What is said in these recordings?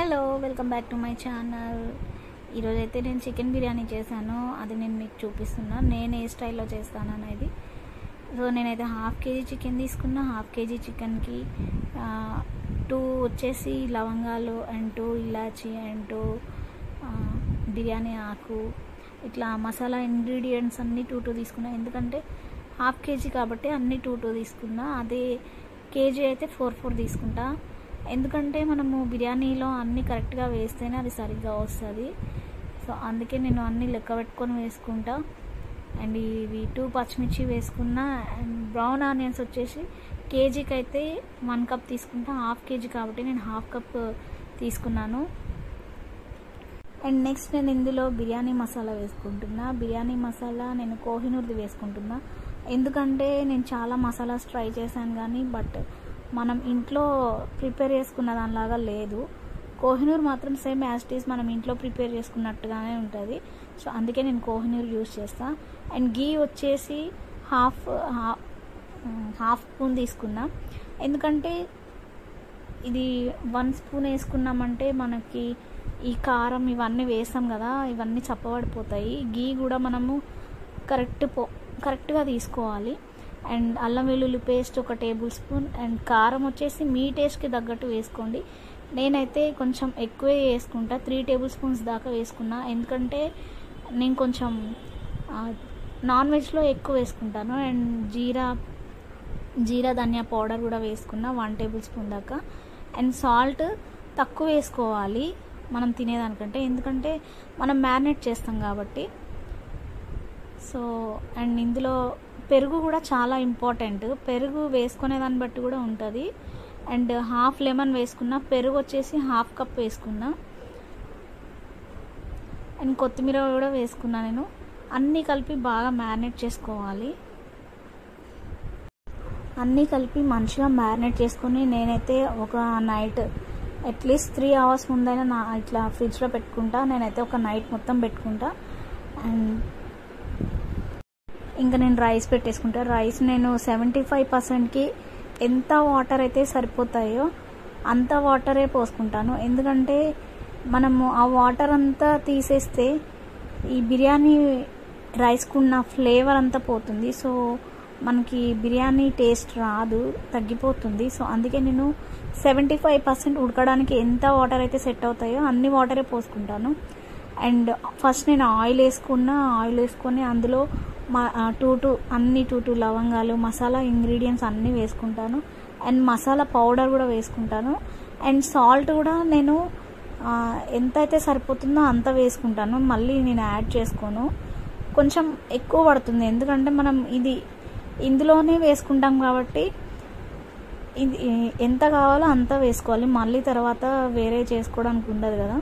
hello welcome back to my channel ఈరోజు అయితే నేను చికెన్ బిర్యానీ చేశాను అది నేను మీకు చూపిస్తున్నా నేను ఏ స్టైల్లో చేస్తాను అనేది సో నేనైతే హాఫ్ కేజీ చికెన్ తీసుకున్నా హాఫ్ కేజీ చికెన్కి టూ వచ్చేసి లవంగాలు అండ్ టూ ఇలాచి అండ్ టూ బిర్యానీ ఆకు ఇట్లా మసాలా ఇంగ్రీడియంట్స్ అన్నీ టూ టూ తీసుకున్నా ఎందుకంటే హాఫ్ కేజీ కాబట్టి అన్నీ టూ టూ తీసుకున్నా అదే కేజీ అయితే ఫోర్ ఫోర్ తీసుకుంటా ఎందుకంటే మనము బిర్యానీలో అన్నీ కరెక్ట్గా వేస్తేనే అది సరిగ్గా వస్తుంది సో అందుకే నేను అన్నీ లెక్క పెట్టుకొని వేసుకుంటా అండ్ ఇవి టూ పచ్చిమిర్చి వేసుకున్నా అండ్ బ్రౌన్ ఆనియన్స్ వచ్చేసి కేజీకి అయితే వన్ కప్ తీసుకుంటా హాఫ్ కేజీ కాబట్టి నేను హాఫ్ కప్ తీసుకున్నాను అండ్ నెక్స్ట్ నేను ఇందులో బిర్యానీ మసాలా వేసుకుంటున్నా బిర్యానీ మసాలా నేను కోహినూర్ది వేసుకుంటున్నా ఎందుకంటే నేను చాలా మసాలాస్ ట్రై చేశాను కానీ బట్ మనం ఇంట్లో ప్రిపేర్ చేసుకున్న దానిలాగా లేదు కోహినూర్ మాత్రం సేమ్ యాస్టీస్ మనం ఇంట్లో ప్రిపేర్ చేసుకున్నట్టుగానే ఉంటుంది సో అందుకే నేను కోహినూర్ యూస్ చేస్తా అండ్ గీ వచ్చేసి హాఫ్ హాఫ్ స్పూన్ తీసుకున్నా ఎందుకంటే ఇది వన్ స్పూన్ వేసుకున్నామంటే మనకి ఈ కారం ఇవన్నీ వేసాం కదా ఇవన్నీ చప్పబడిపోతాయి గీ కూడా మనము కరెక్ట్ పో కరెక్ట్గా తీసుకోవాలి అండ్ అల్లం వెల్లుల్లి పేస్ట్ ఒక టేబుల్ స్పూన్ అండ్ కారం వచ్చేసి మీ టేస్ట్కి తగ్గట్టు వేసుకోండి నేనైతే కొంచెం ఎక్కువే వేసుకుంటా త్రీ టేబుల్ స్పూన్స్ దాకా వేసుకున్నా ఎందుకంటే నేను కొంచెం నాన్ వెజ్లో ఎక్కువ వేసుకుంటాను and jeera jeera dhaniya powder కూడా వేసుకున్నా వన్ టేబుల్ స్పూన్ దాకా అండ్ సాల్ట్ తక్కువ వేసుకోవాలి మనం తినేదానికంటే ఎందుకంటే మనం మ్యారినేట్ చేస్తాం కాబట్టి సో అండ్ ఇందులో పెరుగు కూడా చాలా ఇంపార్టెంట్ పెరుగు వేసుకునే దాన్ని బట్టి కూడా ఉంటుంది అండ్ హాఫ్ లెమన్ వేసుకున్నా పెరుగు వచ్చేసి హాఫ్ కప్ వేసుకున్నా అండ్ కొత్తిమీర కూడా వేసుకున్నా నేను అన్నీ కలిపి బాగా మ్యారినేట్ చేసుకోవాలి అన్నీ కలిపి మంచిగా మ్యారినేట్ చేసుకొని నేనైతే ఒక నైట్ అట్లీస్ట్ త్రీ అవర్స్ ముందైనా నా ఇట్లా ఫ్రిడ్జ్లో పెట్టుకుంటా నేనైతే ఒక నైట్ మొత్తం పెట్టుకుంటా అండ్ ఇంకా నేను రైస్ పెట్టేసుకుంటా రైస్ నేను సెవెంటీ ఫైవ్ పర్సెంట్కి ఎంత వాటర్ అయితే సరిపోతాయో అంత వాటరే పోసుకుంటాను ఎందుకంటే మనము ఆ వాటర్ అంతా తీసేస్తే ఈ బిర్యానీ రైస్కున్న ఫ్లేవర్ అంతా పోతుంది సో మనకి బిర్యానీ టేస్ట్ రాదు తగ్గిపోతుంది సో అందుకే నేను సెవెంటీ ఫైవ్ పర్సెంట్ ఉడకడానికి ఎంత వాటర్ అయితే సెట్ అవుతాయో అన్ని వాటరే పోసుకుంటాను అండ్ ఫస్ట్ నేను ఆయిల్ వేసుకున్న ఆయిల్ వేసుకొని అందులో మా టూ టూ అన్ని టూ టూ లవంగాలు మసాలా ఇంగ్రీడియంట్స్ అన్నీ వేసుకుంటాను అండ్ మసాలా పౌడర్ కూడా వేసుకుంటాను అండ్ సాల్ట్ కూడా నేను ఎంత అయితే సరిపోతుందో అంత వేసుకుంటాను మళ్ళీ నేను యాడ్ చేసుకోను కొంచెం ఎక్కువ పడుతుంది ఎందుకంటే మనం ఇది ఇందులోనే వేసుకుంటాం కాబట్టి ఇది ఎంత కావాలో అంత వేసుకోవాలి మళ్ళీ తర్వాత వేరే చేసుకోవడానికి ఉండదు కదా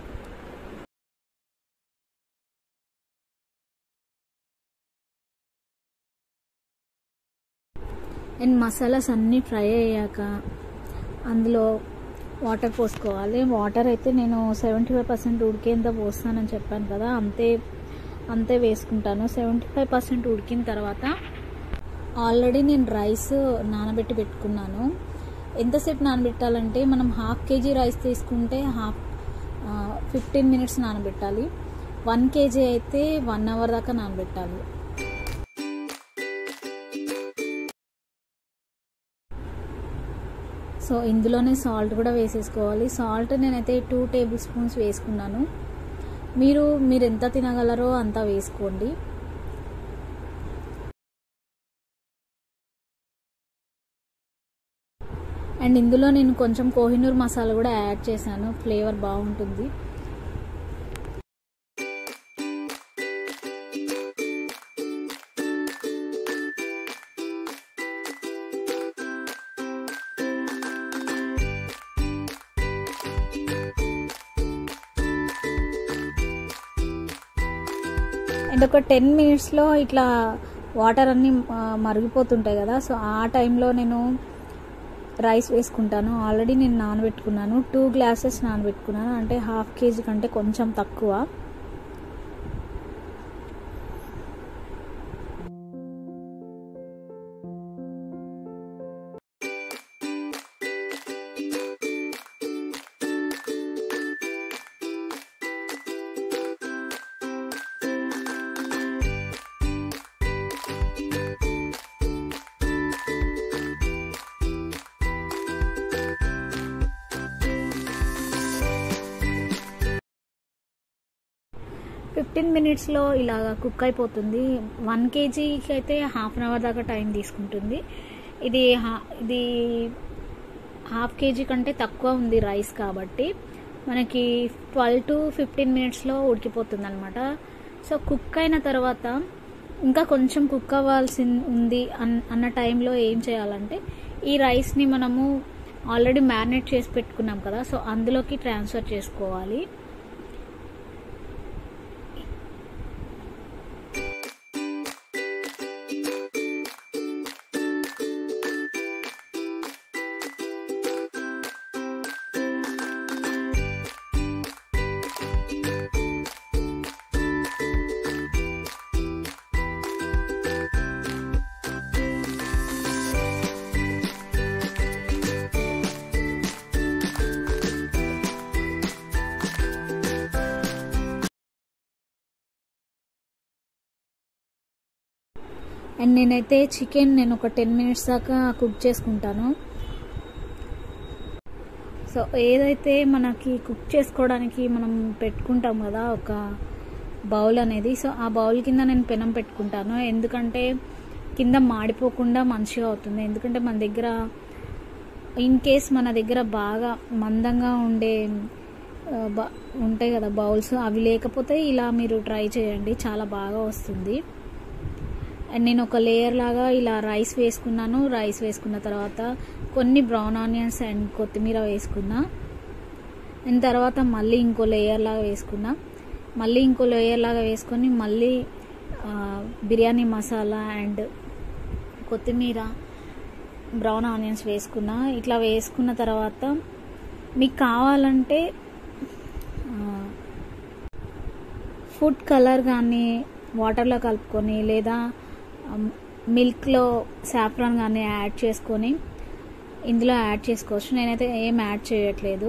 అండ్ మసాలాస్ అన్నీ ఫ్రై అయ్యాక అందులో వాటర్ పోసుకోవాలి వాటర్ అయితే నేను సెవెంటీ ఫైవ్ పర్సెంట్ ఉడికేంత పోస్తానని చెప్పాను కదా అంతే అంతే వేసుకుంటాను సెవెంటీ ఫైవ్ పర్సెంట్ ఉడికిన తర్వాత ఆల్రెడీ నేను రైస్ నానబెట్టి పెట్టుకున్నాను ఎంతసేపు నానబెట్టాలంటే మనం హాఫ్ కేజీ రైస్ తీసుకుంటే హాఫ్ ఫిఫ్టీన్ మినిట్స్ నానబెట్టాలి వన్ కేజీ అయితే వన్ అవర్ దాకా నానబెట్టాలి సో ఇందులోనే సాల్ట్ కూడా వేసేసుకోవాలి సాల్ట్ నేనైతే టూ టేబుల్ స్పూన్స్ వేసుకున్నాను మీరు మీరు ఎంత తినగలరో అంత వేసుకోండి అండ్ ఇందులో నేను కొంచెం కోహినూర్ మసాలా కూడా యాడ్ చేశాను ఫ్లేవర్ బాగుంటుంది అండ్ ఒక టెన్ మినిట్స్లో ఇట్లా వాటర్ అన్నీ మరిగిపోతుంటాయి కదా సో ఆ టైంలో నేను రైస్ వేసుకుంటాను ఆల్రెడీ నేను నానబెట్టుకున్నాను టూ గ్లాసెస్ నానబెట్టుకున్నాను అంటే హాఫ్ కేజీ కంటే కొంచెం తక్కువ ఫిఫ్టీన్ మినిట్స్లో ఇలాగ కుక్ అయిపోతుంది వన్ కేజీకి అయితే హాఫ్ అన్ అవర్ దాకా టైం తీసుకుంటుంది ఇది హా- ఇది హాఫ్ కేజీ కంటే తక్కువ ఉంది రైస్ కాబట్టి మనకి ట్వెల్వ్ టు ఫిఫ్టీన్ మినిట్స్లో ఉడికిపోతుంది అనమాట సో కుక్ అయిన తర్వాత ఇంకా కొంచెం కుక్ అవ్వాల్సి ఉంది అన్ అన్న టైంలో ఏం చేయాలంటే ఈ రైస్ని మనము ఆల్రెడీ మ్యారినేట్ చేసి పెట్టుకున్నాం కదా సో అందులోకి ట్రాన్స్ఫర్ చేసుకోవాలి అండ్ నేనైతే చికెన్ నేను ఒక టెన్ మినిట్స్ దాకా కుక్ చేసుకుంటాను సో ఏదైతే మనకి కుక్ చేసుకోవడానికి మనం పెట్టుకుంటాం కదా ఒక బౌల్ అనేది సో ఆ బౌల్ కింద నేను పెనం పెట్టుకుంటాను ఎందుకంటే కింద మాడిపోకుండా మంచిగా అవుతుంది ఎందుకంటే మన దగ్గర ఇన్ కేస్ మన దగ్గర బాగా మందంగా ఉండే ఆ, బ- ఉంటాయి కదా బౌల్స్ అవి లేకపోతే ఇలా మీరు ట్రై చేయండి చాలా బాగా వస్తుంది అండ్ నేను ఒక లేయర్ లాగా ఇలా రైస్ వేసుకున్నాను రైస్ వేసుకున్న తర్వాత కొన్ని బ్రౌన్ ఆనియన్స్ అండ్ కొత్తిమీర వేసుకున్నా అండ్ తర్వాత మళ్ళీ ఇంకో లేయర్ లాగా వేసుకున్నా మళ్ళీ ఇంకో లేయర్ లాగా వేసుకొని మళ్ళీ ఆ, బిర్యానీ మసాలా అండ్ కొత్తిమీర బ్రౌన్ ఆనియన్స్ వేసుకున్నా ఇట్లా వేసుకున్న తర్వాత మీకు కావాలంటే ఫుడ్ కలర్ కానీ వాటర్లో కలుపుకొని లేదా మిల్క్లో సాఫ్రాన్ కానీ యాడ్ చేసుకొని ఇందులో యాడ్ చేసుకోవచ్చు నేనైతే ఏం యాడ్ చేయట్లేదు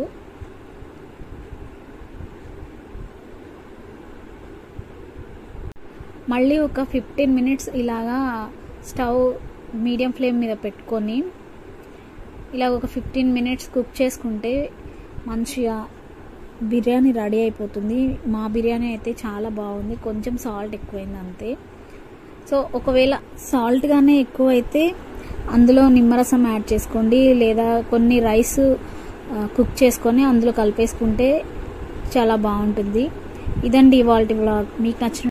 మళ్ళీ ఒక ఫిఫ్టీన్ మినిట్స్ ఇలాగా స్టవ్ మీడియం ఫ్లేమ్ మీద పెట్టుకొని ఇలా ఒక ఫిఫ్టీన్ మినిట్స్ కుక్ చేసుకుంటే మంచిగా బిర్యానీ రెడీ అయిపోతుంది మా బిర్యానీ అయితే చాలా బాగుంది కొంచెం సాల్ట్ ఎక్కువైంది అంతే సో ఒకవేళ సాల్ట్ గానే ఎక్కువైతే అందులో నిమ్మరసం యాడ్ చేసుకోండి లేదా కొన్ని రైస్ కుక్ చేసుకొని అందులో కలిపేసుకుంటే చాలా బాగుంటుంది ఇదండి ఇవాళ వ్లాగ్ మీకు నచ్చిన